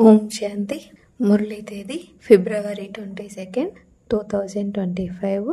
ఓం శాంతి మురళీ తేదీ ఫిబ్రవరి twenty second two thousand twenty five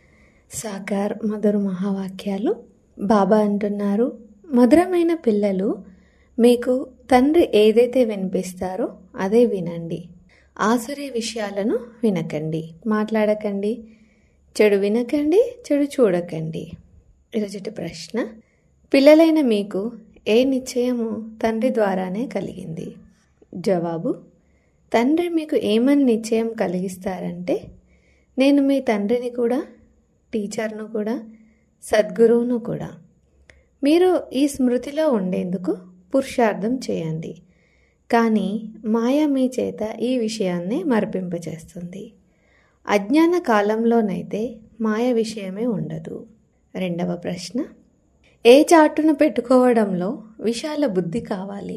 సాకార్ మధుర మహావాక్యాలు బాబా అంటున్నారు మధురమైన పిల్లలు మీకు తండ్రి ఏదైతే వినిపిస్తారో అదే వినండి ఆసురీ విషయాలను వినకండి మాట్లాడకండి చెడు వినకండి చెడు చూడకండి ఈరోజుటి ప్రశ్న పిల్లలైన మీకు ఏ నిశ్చయము తండ్రి ద్వారానే కలిగింది జవాబు తండ్రి మీకు ఏమని నిశ్చయం కలిగిస్తారంటే నేను మీ తండ్రిని కూడా టీచర్ను కూడా సద్గురువును కూడా మీరు ఈ స్మృతిలో ఉండేందుకు పురుషార్థం చేయండి కానీ మాయ మీ చేత ఈ విషయాన్ని మరిపింపచేస్తుంది అజ్ఞాన కాలంలోనైతే మాయ విషయమే ఉండదు రెండవ ప్రశ్న ఏ చాటును పెట్టుకోవడంలో విశాల బుద్ధి కావాలి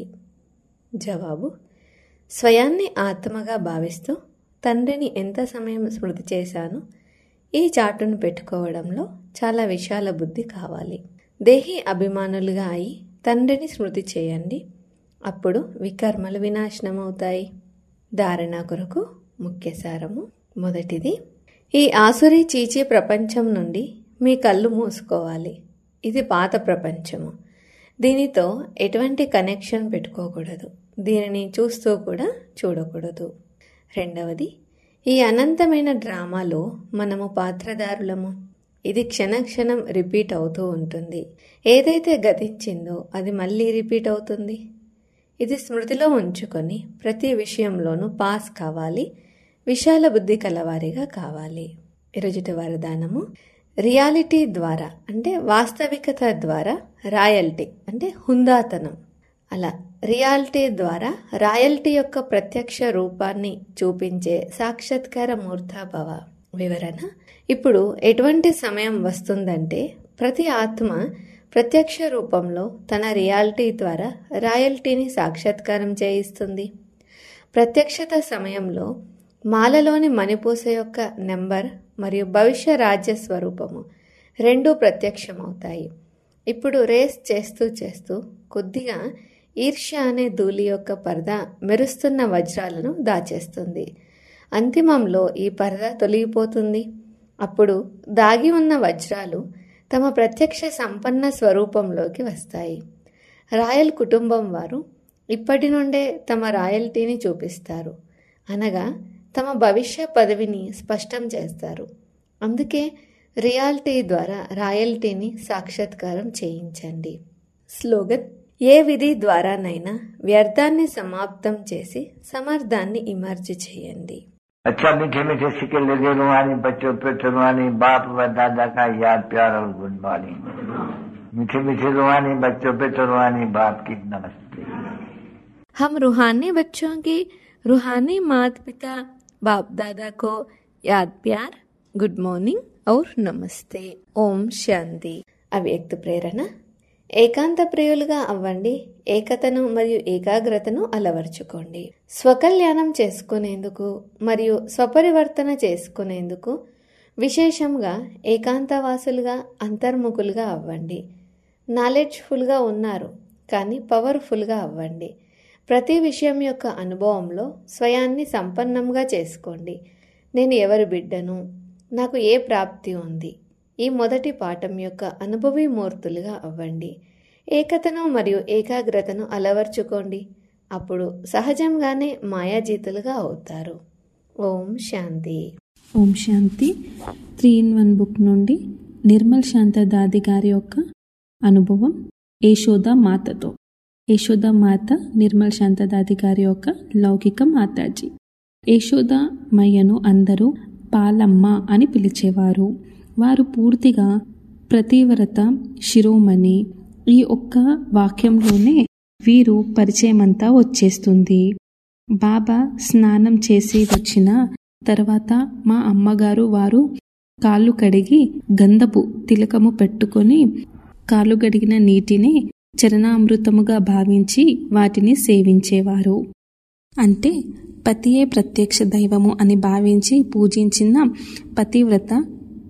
జవాబు స్వయాన్ని ఆత్మగా భావిస్తూ తండ్రిని ఎంత సమయం స్మృతి చేశానో ఈ చాటును పెట్టుకోవడంలో చాలా విశాల బుద్ధి కావాలి దేహి అభిమానులుగా అయి తండ్రిని స్మృతి చేయండి అప్పుడు వికర్మలు వినాశనం అవుతాయి ధారణ కొరకు ముఖ్య సారము మొదటిది ఈ ఆసురి చీచే ప్రపంచం నుండి మీ కళ్ళు మూసుకోవాలి ఇది పాత ప్రపంచము దీనితో ఎటువంటి కనెక్షన్ పెట్టుకోకూడదు దీనిని చూస్తూ కూడా చూడకూడదు రెండవది ఈ అనంతమైన డ్రామాలో మనము పాత్రదారులము ఇది క్షణక్షణం రిపీట్ అవుతూ ఉంటుంది ఏదైతే గతించిందో అది మళ్ళీ రిపీట్ అవుతుంది ఇది స్మృతిలో ఉంచుకొని ప్రతి విషయంలోనూ పాస్ కావాలి విశాల బుద్ధి కలవారిగా కావాలి ఈరోజుటి వరదానము రియాలిటీ ద్వారా అంటే వాస్తవికత ద్వారా రాయల్టీ అంటే హుందాతనం అలా రియాలిటీ ద్వారా రాయల్టీ యొక్క ప్రత్యక్ష రూపాన్ని చూపించే సాక్షాత్కార మూర్ధాభవ వివరణ ఇప్పుడు ఎటువంటి సమయం వస్తుందంటే ప్రతి ఆత్మ ప్రత్యక్ష రూపంలో తన రియాలిటీ ద్వారా రాయల్టీని సాక్షాత్కారం చేయిస్తుంది ప్రత్యక్షత సమయంలో మాలలోని మణిపూస యొక్క నెంబర్ మరియు భవిష్య రాజ్య స్వరూపము రెండూ ప్రత్యక్షమవుతాయి ఇప్పుడు రేస్ చేస్తూ చేస్తూ కొద్దిగా ఈర్ష్య అనే ధూళి యొక్క పరద మెరుస్తున్న వజ్రాలను దాచేస్తుంది అంతిమంలో ఈ పరద తొలగిపోతుంది అప్పుడు దాగి ఉన్న వజ్రాలు తమ ప్రత్యక్ష సంపన్న స్వరూపంలోకి వస్తాయి రాయల్ కుటుంబం వారు ఇప్పటి నుండే తమ రాయల్టీని చూపిస్తారు అనగా తమ భవిష్య పదవిని స్పష్టం చేస్తారు అందుకే రియాలిటీ ద్వారా రాయల్టీని సాక్షాత్కారం చేయించండి స్లోగన్ ఏ విధి ద్వారానైనా వ్యర్థాన్ని సమాప్తం చేసి సమర్థాన్ని ఇమర్జి చేయండి अच्छा मीठे मीठे सिक्के लगे रुहानी बच्चों पे रुहानी बाप व दादा का याद प्यार और गुड मॉर्निंग मीठे मीठे रुहानी बच्चों पे रुहानी बाप की नमस्ते हम रूहानी बच्चों की रूहानी माता पिता बाप दादा को याद प्यार గుడ్ మార్నింగ్ ఔర్ నమస్తే ఓం శాంతి అవ్యక్త ప్రేరణ ఏకాంత ప్రియులుగా అవ్వండి ఏకతను మరియు ఏకాగ్రతను అలవర్చుకోండి స్వకల్యాణం చేసుకునేందుకు మరియు స్వపరివర్తన చేసుకునేందుకు విశేషంగా ఏకాంతవాసులుగా అంతర్ముఖులుగా అవ్వండి నాలెడ్జ్ఫుల్గా ఉన్నారు కానీ పవర్ఫుల్గా అవ్వండి ప్రతి విషయం యొక్క అనుభవంలో స్వయాన్ని సంపన్నంగా చేసుకోండి నేను ఎవరి బిడ్డను నాకు ఏ ప్రాప్తి ఉంది ఈ మొదటి పాఠం యొక్క అనుభవీ మూర్తులుగా అవ్వండి ఏకతను మరియు ఏకాగ్రతను అలవర్చుకోండి అప్పుడు సహజంగానే మాయాజీతులుగా అవుతారు ఓం శాంతి ఓం శాంతి త్రీ ఇన్ వన్ బుక్ నుండి నిర్మల్ శాంత దాది గారి యొక్క అనుభవం యశోద మాతతో యశోద మాత నిర్మల్ శాంత దాది గారి యొక్క లౌకిక మాతాజీ యశోద మయ్యను అందరూ పాలమ్మ అని పిలిచేవారు వారు పూర్తిగా ప్రతివ్రత శిరోమణి ఈ ఒక్క వాక్యంలోనే వీరు పరిచయమంతా వచ్చేస్తుంది బాబా స్నానం చేసి వచ్చిన తర్వాత మా అమ్మగారు వారు కాళ్ళు కడిగి గంధపు తిలకము పెట్టుకొని కాళ్ళు కడిగిన నీటిని చరణామృతముగా భావించి వాటిని సేవించేవారు అంటే పతియే ప్రత్యక్ష దైవము అని భావించి పూజించిన పతివ్రత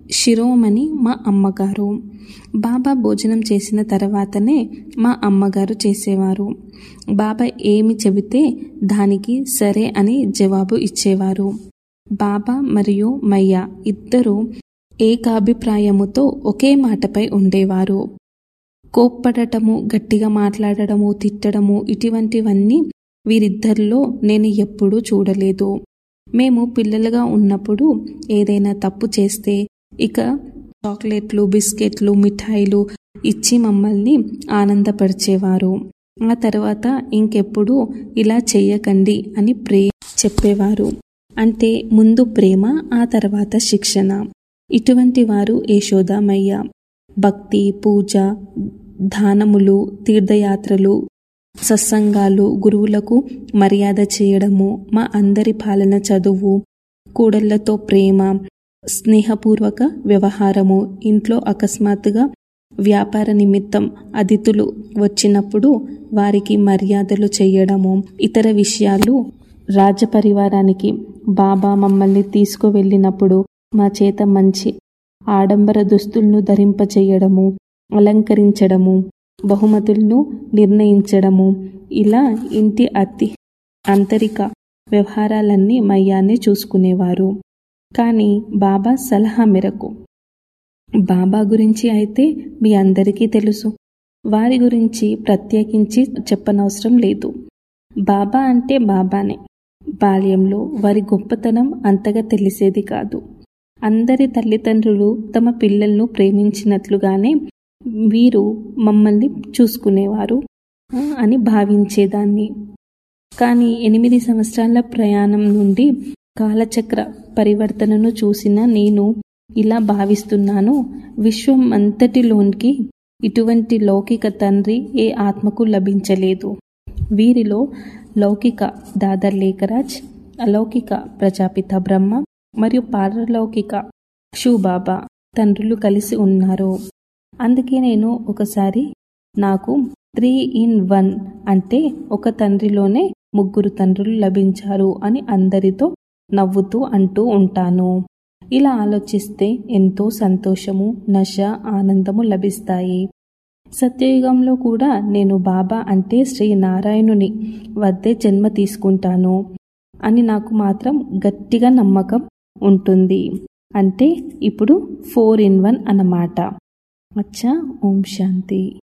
శిరోమణి మా అమ్మగారు బాబా భోజనం చేసిన తర్వాతనే మా అమ్మగారు చేసేవారు బాబా ఏమి చెబితే దానికి సరే అని జవాబు ఇచ్చేవారు బాబా మరియు మయ్య ఇద్దరు ఏకాభిప్రాయముతో ఒకే మాటపై ఉండేవారు కోప్పడటము గట్టిగా మాట్లాడటము తిట్టడము ఇటువంటివన్నీ వీరిద్దరిలో నేను ఎప్పుడూ చూడలేదు మేము పిల్లలుగా ఉన్నప్పుడు ఏదైనా తప్పు చేస్తే ఇక చాక్లెట్లు బిస్కెట్లు మిఠాయిలు ఇచ్చి మమ్మల్ని ఆనందపరిచేవారు ఆ తర్వాత ఇంకెప్పుడు ఇలా చెయ్యకండి అని ప్రే చెప్పేవారు అంటే ముందు ప్రేమ ఆ తర్వాత శిక్షణ ఇటువంటి వారు యశోదామయ్య భక్తి పూజ దానములు తీర్థయాత్రలు సత్సంగాలు గురువులకు మర్యాద చేయడము మా అందరి పాలన చదువు కూడళ్లతో ప్రేమ స్నేహపూర్వక వ్యవహారము ఇంట్లో అకస్మాత్తుగా వ్యాపార నిమిత్తం అతిథులు వచ్చినప్పుడు వారికి మర్యాదలు చేయడము ఇతర విషయాలు రాజపరివారానికి బాబా మమ్మల్ని తీసుకువెళ్ళినప్పుడు మా చేత మంచి ఆడంబర దుస్తులను ధరింపచేయడము అలంకరించడము బహుమతులను నిర్ణయించడము ఇలా ఇంటి అతి ఆంతరిక వ్యవహారాలన్నీ మయ్యాన్ని చూసుకునేవారు కానీ బాబా సలహా మేరకు బాబా గురించి అయితే మీ అందరికీ తెలుసు వారి గురించి ప్రత్యేకించి చెప్పనవసరం లేదు బాబా అంటే బాబానే బాల్యంలో వారి గొప్పతనం అంతగా తెలిసేది కాదు అందరి తల్లిదండ్రులు తమ పిల్లలను ప్రేమించినట్లుగానే వీరు మమ్మల్ని చూసుకునేవారు అని భావించేదాన్ని కానీ ఎనిమిది సంవత్సరాల ప్రయాణం నుండి కాలచక్ర పరివర్తనను చూసిన నేను ఇలా భావిస్తున్నాను విశ్వం అంతటిలోనికి ఇటువంటి లౌకిక తండ్రి ఏ ఆత్మకు లభించలేదు వీరిలో లౌకిక దాదర్ లేఖరాజ్ అలౌకిక ప్రజాపిత బ్రహ్మ మరియు పారలౌకిక షూబాబా తండ్రులు కలిసి ఉన్నారు అందుకే నేను ఒకసారి నాకు త్రీ ఇన్ వన్ అంటే ఒక తండ్రిలోనే ముగ్గురు తండ్రులు లభించారు అని అందరితో నవ్వుతూ అంటూ ఉంటాను ఇలా ఆలోచిస్తే ఎంతో సంతోషము నశ ఆనందము లభిస్తాయి సత్యయుగంలో కూడా నేను బాబా అంటే శ్రీ నారాయణుని వద్దే జన్మ తీసుకుంటాను అని నాకు మాత్రం గట్టిగా నమ్మకం ఉంటుంది అంటే ఇప్పుడు ఫోర్ ఇన్ వన్ అన్నమాట అచ్చా ఓం శాంతి